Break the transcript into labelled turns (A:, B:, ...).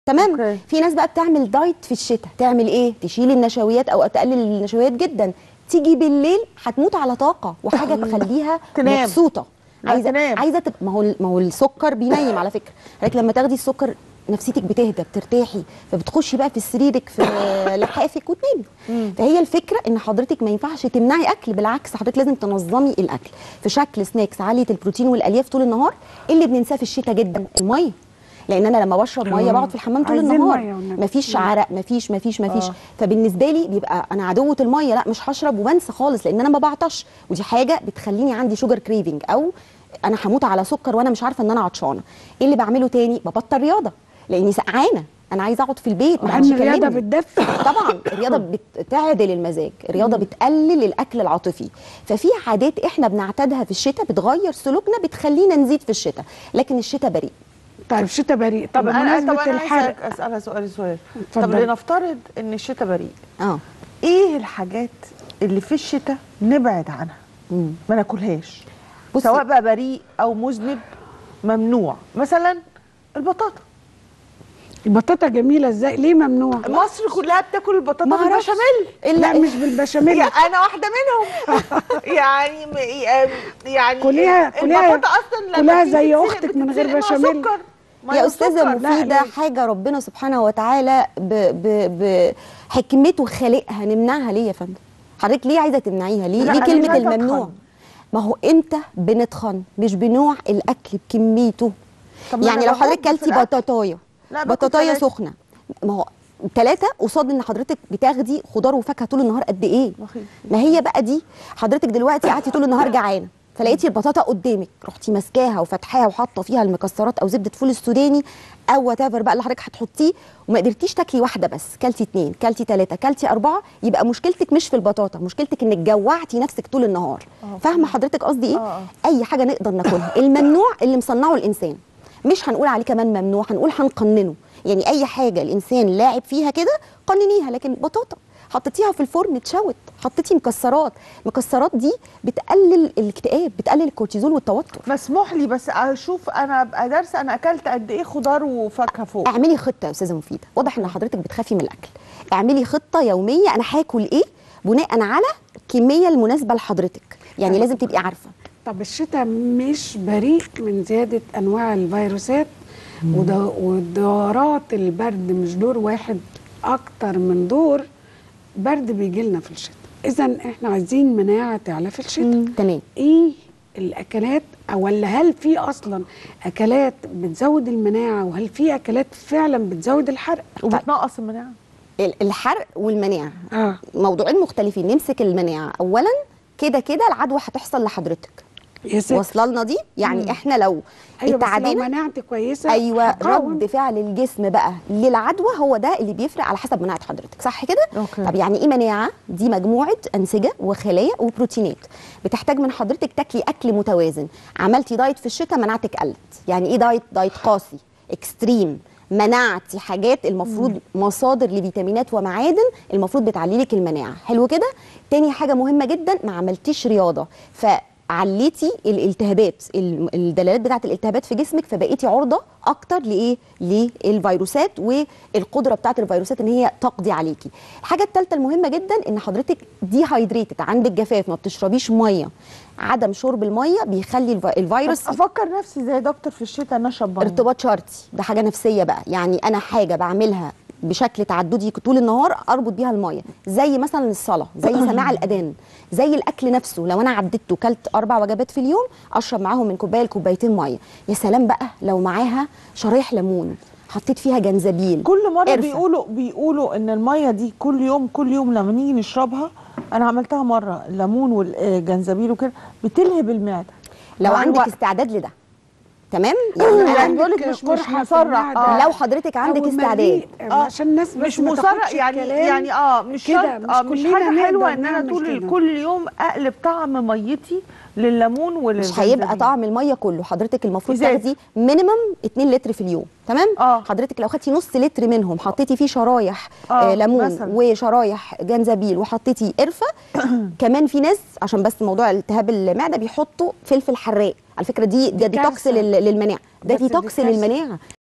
A: تمام
B: أوكي.
A: في ناس بقى بتعمل دايت في الشتاء تعمل ايه تشيل النشويات او تقلل النشويات جدا تيجي بالليل هتموت على طاقه وحاجه تخليها
B: تنام.
A: مبسوطه
B: لا،
A: عايزه
B: تنام.
A: عايزه تبقى ما هو ما هو السكر بينيم على فكره لكن لما تاخدي السكر نفسيتك بتهدى بترتاحي فبتخشي بقى في سريرك في لحافك وتنامي فهي الفكره ان حضرتك ما ينفعش تمنعي اكل بالعكس حضرتك لازم تنظمي الاكل في شكل سناكس عاليه البروتين والالياف طول النهار اللي بننساه في الشتاء جدا الميه لان انا لما بشرب ميه
C: آه.
A: بقعد في الحمام طول
C: عايزين
A: النهار
C: مية والنبي.
A: مفيش عرق مفيش مفيش مفيش
B: آه.
A: فبالنسبه لي بيبقى انا عدوه الميه لا مش هشرب وبنسى خالص لان انا ما بعطش ودي حاجه بتخليني عندي شوجر كريفنج او انا هموت على سكر وانا مش عارفه ان انا عطشانه ايه اللي بعمله تاني ببطل رياضه لاني سقعانه انا عايزه اقعد في البيت ما حدش
C: لان الرياضه
A: يكلمني.
C: بتدفي
A: طبعا الرياضه بتعدل المزاج الرياضه بتقلل الاكل العاطفي ففي عادات احنا بنعتادها في الشتاء بتغير سلوكنا بتخلينا نزيد في الشتاء لكن الشتاء بريء
C: طيب الشتاء بريء طب
B: طب انا طب
C: بمناسبه
B: انا
C: الحرق
B: عايزه اسالها سؤال سؤال طب
C: اتفضلي.
B: لنفترض ان الشتاء بريء
A: اه
B: ايه الحاجات اللي في الشتاء نبعد عنها
A: مم.
B: ما ناكلهاش
A: بصي-
B: سواء بقى بريء او مذنب ممنوع مثلا البطاطا
C: البطاطا جميله ازاي ليه ممنوع
B: مصر كلها بتاكل البطاطا
A: ما أعرفش.
B: بالبشاميل
C: لا مش بالبشاميل
B: يا انا واحده منهم يعني م- يعني
C: كليها- كليها-
B: البطاطا اصلا لما
C: كليها
B: بتيجي
C: زي
B: تتسلق
C: أختك من غير
B: بتتسلق مع
C: بشاميل.
B: سكر. مع
A: يا استاذه
B: سكر. لا،
A: مفيده
B: ليه؟
A: حاجه ربنا سبحانه وتعالى ب- ب- بحكمته خالقها نمنعها ليه يا فندم حضرتك ليه عايزه تمنعيها ليه
B: لا،
A: ليه
B: أنا
A: كلمه
B: مش عايزة
A: الممنوع
B: أتخن.
A: ما هو امتى بنتخن مش بنوع الاكل بكميته
B: طب ما
A: يعني
B: أنا
A: لو حضرتك
B: بحب في
A: كلتي
B: الأكل.
A: بطاطايه
B: لا، باكل
A: بطاطايه
B: تلاتة.
A: سخنه ما هو ثلاثة قصاد ان حضرتك بتاخدي خضار وفاكهه طول النهار قد ايه؟
B: مخيف.
A: ما هي بقى دي حضرتك دلوقتي قعدتي طول النهار جعانه فلقيتي البطاطا قدامك رحتي ماسكاها وفتحاها وحاطه فيها المكسرات او زبده فول السوداني او وات بقى اللي حضرتك هتحطيه وما قدرتيش تاكلي واحده بس كلتي اتنين كلتي تلاته كلتي اربعه يبقى مشكلتك مش في البطاطا مشكلتك انك جوعتي نفسك طول النهار فاهمه حضرتك قصدي ايه
B: آه،
A: اي حاجه نقدر ناكلها الممنوع اللي مصنعه الانسان مش هنقول عليه كمان ممنوع هنقول هنقننه يعني اي حاجه الانسان لاعب فيها كده قننيها لكن بطاطا حطيتيها في الفرن اتشوت حطيتي مكسرات المكسرات دي بتقلل الاكتئاب بتقلل الكورتيزول والتوتر
B: مسموح لي بس اشوف انا ابقى دارسه انا اكلت قد ايه خضار وفاكهه فوق
A: اعملي خطه يا استاذه مفيده واضح ان حضرتك بتخافي من الاكل اعملي خطه يوميه انا هاكل ايه بناء على الكميه المناسبه لحضرتك يعني لازم تبقي عارفه
C: طب الشتاء مش بريء من زياده انواع الفيروسات وده- ودورات البرد مش دور واحد اكتر من دور برد بيجي لنا في الشتاء اذا احنا عايزين مناعه تعلى في الشتاء
A: تمام
C: ايه الاكلات او ولا هل في اصلا اكلات بتزود المناعه وهل في اكلات فعلا بتزود الحرق
B: وبتنقص المناعه
A: ال- الحرق والمناعه
C: اه
A: موضوعين مختلفين نمسك المناعه اولا كده كده العدوى هتحصل لحضرتك
C: يا ست
A: واصله لنا دي يعني احنا لو
C: ايوه بس لو
A: اتعدينا
C: مناعتي كويسه
A: ايوه
C: هقاوم.
A: رد فعل الجسم بقى للعدوى هو ده اللي بيفرق على حسب مناعه حضرتك صح كده
B: أوكي.
A: طب يعني ايه مناعه دي مجموعه انسجه وخلايا وبروتينات بتحتاج من حضرتك تاكلي اكل متوازن عملتي دايت في الشتاء مناعتك قلت يعني ايه دايت دايت قاسي اكستريم منعتي حاجات المفروض مصادر لفيتامينات ومعادن المفروض بتعلي لك المناعه حلو كده تاني حاجه مهمه جدا ما عملتيش رياضه فعليتي الالتهابات ال- الدلالات بتاعه الالتهابات في جسمك فبقيتي عرضه اكتر لايه للفيروسات والقدره بتاعه الفيروسات ان هي تقضي عليكي الحاجه الثالثه المهمه جدا ان حضرتك دي هايدريتد عندك جفاف ما بتشربيش ميه عدم شرب الميه بيخلي الف- الفيروس
B: بس افكر نفسي زي دكتور في الشتاء ان اشرب ميه
A: ارتباط شرطي ده حاجه نفسيه بقى يعني انا حاجه بعملها بشكل تعددي طول النهار اربط بيها الميه زي مثلا الصلاه زي سماع الاذان زي الاكل نفسه لو انا عديت وكلت اربع وجبات في اليوم اشرب معاهم من كوبايه لكوبايتين ميه يا سلام بقى لو معاها شرايح ليمون حطيت فيها جنزبيل
B: كل مره
A: قرفة.
B: بيقولوا بيقولوا ان الميه دي كل يوم كل يوم لما نيجي نشربها انا عملتها مره الليمون والجنزبيل وكده بتلهب المعده
A: لو
B: مع
A: عندك
B: الوقت.
A: استعداد لده تمام يعني
B: يعني
A: أنا
B: عندك بقولك مش مش
C: قرحة في
B: مسرع
C: المعدة.
B: اه
A: لو حضرتك عندك
C: أو
A: استعداد
C: مريء، عشان الناس بس
B: مش
C: ما
B: مسرع
C: تاخدش
B: يعني
C: الكلام
B: يعني اه مش
C: كده،
B: شرط
C: مش
B: اه مش
C: كلنا
B: حاجه حلوه
C: نقدر
B: ان انا
C: نعمل
B: طول
C: كده.
B: كل يوم اقلب طعم ميتي لليمون
A: مش
B: وللجنزبيل
A: هيبقى طعم الميه كله حضرتك المفروض
B: إزاز.
A: تاخدي مينيمم 2 لتر في اليوم تمام
B: آه.
A: حضرتك لو خدتي نص لتر منهم حطيتي فيه شرايح
B: آه،
A: آه ليمون
B: مثلاً.
A: وشرايح جنزبيل وحطيتي قرفه كمان في ناس عشان بس موضوع التهاب المعده بيحطوا فلفل حراق على فكره دي ده
C: دي
A: ديتوكس
C: كارثة.
A: لل- للمناعه ده
C: بس دي
A: ديتوكس
C: كارثة.
A: للمناعه